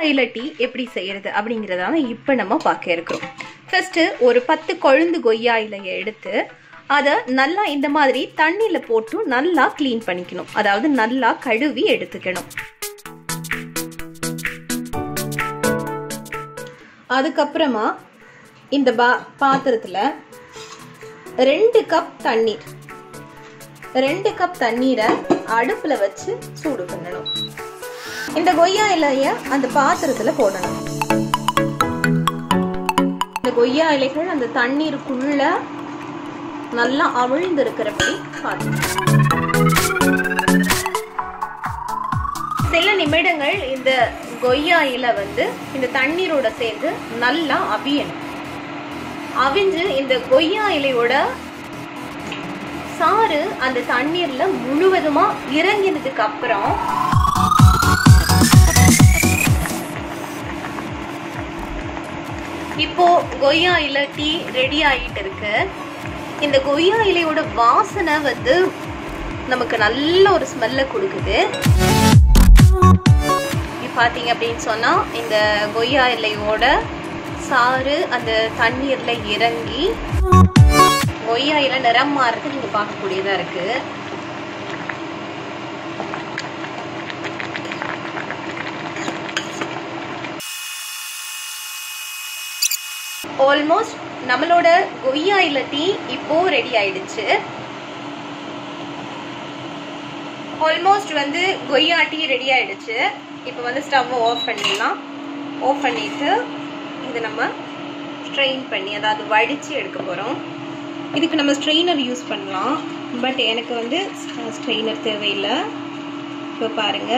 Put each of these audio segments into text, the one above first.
இலை டீ எப்படி செய்யறது அப்படிங்கிறதான இப்போ நம்ம பார்க்க இருக்கிறோம் ஃபர்ஸ்ட் ஒரு பத்து கொழுந்து கொய்யா இலையை எடுத்து அதை நல்லா இந்த மாதிரி தண்ணியில் போட்டு நல்லா க்ளீன் பண்ணிக்கணும் அதாவது நல்லா கழுவி எடுத்துக்கணும் அதுக்கப்புறமா இந்த பா பாத்திரத்தில் ரெண்டு கப் தண்ணீர் ரெண்டு கப் தண்ணீரை அடுப்பில் வச்சு சூடு பண்ணணும் இந்த கொய்யா இலைய அந்த பாத்திரத்தில் போடணும் இந்த கொய்யா இலைகள் அந்த தண்ணீருக்குள்ள நல்லா அவிழ்ந்து இருக்கிறபடி பார்த்துக்கணும் சில நிமிடங்கள் இந்த கொய்யா இலை வந்து இந்த தண்ணீரோட சேர்ந்து நல்லா அவியணும் அவிஞ்சு இந்த கொய்யா இலையோட சாறு அந்த தண்ணீர்ல முழுவதுமா இறங்கினதுக்கு அப்புறம் இப்போ கொய்யா இலை டீ ரெடி ஆகிட்டு இருக்கு இந்த கொய்யா இலையோட வாசனை வந்து நமக்கு நல்ல ஒரு ஸ்மெல்ல கொடுக்குது பார்த்தீங்க அப்படின்னு சொன்னால் இந்த கொய்யா இலையோட சாறு அந்த தண்ணீரில் இறங்கி கொய்யா இலை நிறம் மாறுறது நீங்கள் பார்க்கக்கூடியதாக இருக்குது ஆல்மோஸ்ட் நம்மளோட கொய்யா இலை டீ இப்போ ரெடி ஆயிடுச்சு ஆல்மோஸ்ட் வந்து கொய்யா டீ ரெடி ஆயிடுச்சு இப்போ வந்து ஸ்டவ் ஆஃப் பண்ணிடலாம் ஆஃப் பண்ணிட்டு இது நம்ம ஸ்ட்ரெயின் பண்ணி அதாவது வடித்து எடுக்க போகிறோம் இதுக்கு நம்ம ஸ்ட்ரெயினர் யூஸ் பண்ணலாம் பட் எனக்கு வந்து ஸ்ட்ரெயினர் தேவையில்லை இப்போ பாருங்க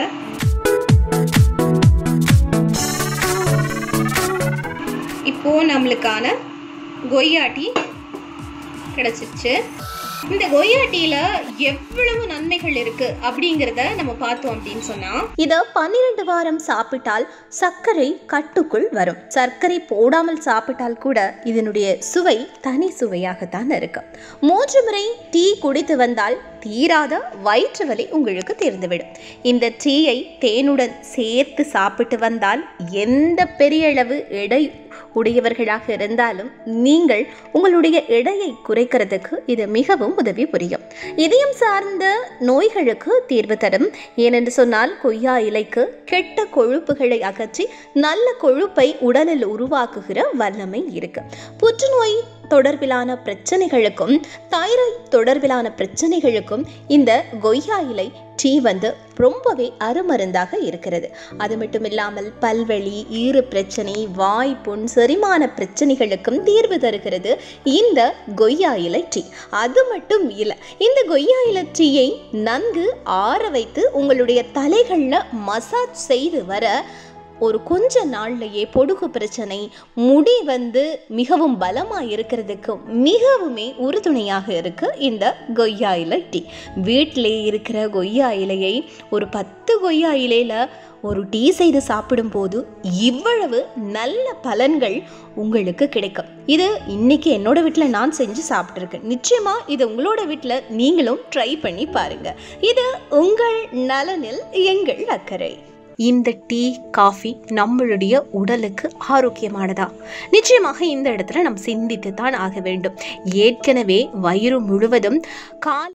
இப்போ நம்மளுக்கான கொய்யா டீ கிடச்சிருச்சு இந்த கொய்யா டீல எவ்வளவு நன்மைகள் இருக்கு அப்படிங்கறத நம்ம பார்த்தோம் அப்படின்னு சொன்னா இத பன்னிரண்டு வாரம் சாப்பிட்டால் சர்க்கரை கட்டுக்குள் வரும் சர்க்கரை போடாமல் சாப்பிட்டால் கூட இதனுடைய சுவை தனி சுவையாகத்தான் இருக்கு மூன்று முறை டீ குடித்து வந்தால் தீராத வயிற்று வலி உங்களுக்கு தீர்ந்துவிடும் இந்த டீயை தேனுடன் சேர்த்து சாப்பிட்டு வந்தால் எந்த பெரிய அளவு எடை உடையவர்களாக இருந்தாலும் நீங்கள் உங்களுடைய எடையை குறைக்கிறதுக்கு இது மிகவும் உதவி புரியும் இதயம் சார்ந்த நோய்களுக்கு தீர்வு தரும் ஏனென்று சொன்னால் கொய்யா இலைக்கு கெட்ட கொழுப்புகளை அகற்றி நல்ல கொழுப்பை உடலில் உருவாக்குகிற வல்லமை இருக்கு புற்றுநோய் தொடர்பிலான பிரச்சனைகளுக்கும் தைராய்டு தொடர்பிலான பிரச்சனைகளுக்கும் இந்த கொய்யா இலை டீ வந்து ரொம்பவே அருமருந்தாக இருக்கிறது அது மட்டும் இல்லாமல் பல்வழி ஈறு பிரச்சனை வாய் புண் செரிமான பிரச்சனைகளுக்கும் தீர்வு தருகிறது இந்த கொய்யா இலை டீ அது மட்டும் இல்லை இந்த கொய்யா இலை டீயை நன்கு ஆற வைத்து உங்களுடைய தலைகளில் மசாஜ் செய்து வர ஒரு கொஞ்ச நாள்லயே பொடுகு பிரச்சனை முடி வந்து மிகவும் பலமாக இருக்கிறதுக்கு மிகவுமே உறுதுணையாக இருக்கு இந்த கொய்யா இலை டீ வீட்டிலே இருக்கிற கொய்யா இலையை ஒரு பத்து கொய்யா இலையில ஒரு டீ செய்து சாப்பிடும்போது இவ்வளவு நல்ல பலன்கள் உங்களுக்கு கிடைக்கும் இது இன்னைக்கு என்னோட வீட்டில் நான் செஞ்சு சாப்பிட்ருக்கேன் நிச்சயமா இது உங்களோட வீட்டில் நீங்களும் ட்ரை பண்ணி பாருங்க இது உங்கள் நலனில் எங்கள் அக்கறை இந்த டீ காஃபி நம்மளுடைய உடலுக்கு ஆரோக்கியமானதா நிச்சயமாக இந்த இடத்துல நாம் சிந்தித்து தான் ஆக வேண்டும் ஏற்கனவே வயிறு முழுவதும் கால்